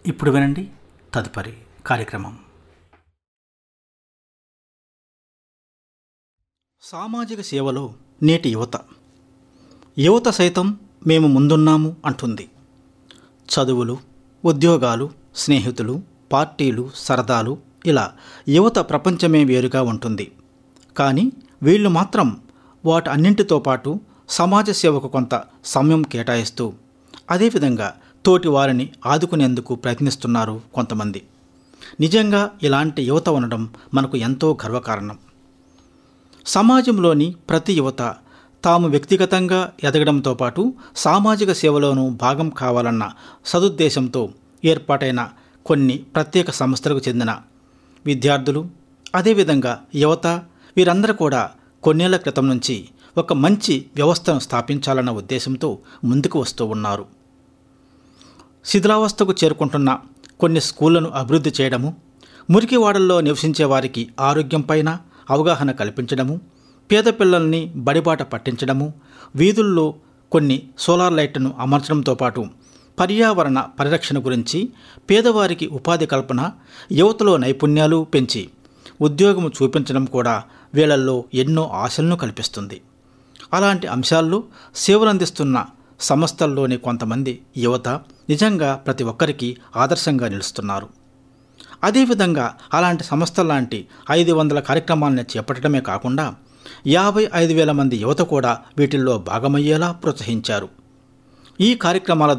ఇప్పుడు వినండి తదుపరి కార్యక్రమం సామాజిక సేవలో నేటి యువత యువత సైతం మేము ముందున్నాము అంటుంది చదువులు ఉద్యోగాలు స్నేహితులు పార్టీలు సరదాలు ఇలా యువత ప్రపంచమే వేరుగా ఉంటుంది కానీ వీళ్ళు మాత్రం వాటి అన్నింటితో పాటు సమాజ సేవకు కొంత సమయం కేటాయిస్తూ అదేవిధంగా తోటి వారిని ఆదుకునేందుకు ప్రయత్నిస్తున్నారు కొంతమంది నిజంగా ఇలాంటి యువత ఉండడం మనకు ఎంతో గర్వకారణం సమాజంలోని ప్రతి యువత తాము వ్యక్తిగతంగా ఎదగడంతో పాటు సామాజిక సేవలోనూ భాగం కావాలన్న సదుద్దేశంతో ఏర్పాటైన కొన్ని ప్రత్యేక సంస్థలకు చెందిన విద్యార్థులు అదేవిధంగా యువత వీరందరూ కూడా కొన్నేళ్ల క్రితం నుంచి ఒక మంచి వ్యవస్థను స్థాపించాలన్న ఉద్దేశంతో ముందుకు వస్తూ ఉన్నారు శిథిలావస్థకు చేరుకుంటున్న కొన్ని స్కూళ్లను అభివృద్ధి చేయడము మురికివాడల్లో నివసించే వారికి ఆరోగ్యంపైన అవగాహన కల్పించడము పేద పిల్లల్ని బడిబాట పట్టించడము వీధుల్లో కొన్ని సోలార్ లైట్లను అమర్చడంతో పాటు పర్యావరణ పరిరక్షణ గురించి పేదవారికి ఉపాధి కల్పన యువతలో నైపుణ్యాలు పెంచి ఉద్యోగం చూపించడం కూడా వీళ్ళల్లో ఎన్నో ఆశలను కల్పిస్తుంది అలాంటి అంశాల్లో సేవలందిస్తున్న సంస్థల్లోని కొంతమంది యువత నిజంగా ప్రతి ఒక్కరికి ఆదర్శంగా నిలుస్తున్నారు అదేవిధంగా అలాంటి సంస్థలాంటి ఐదు వందల కార్యక్రమాలను చేపట్టడమే కాకుండా యాభై ఐదు వేల మంది యువత కూడా వీటిల్లో భాగమయ్యేలా ప్రోత్సహించారు ఈ కార్యక్రమాల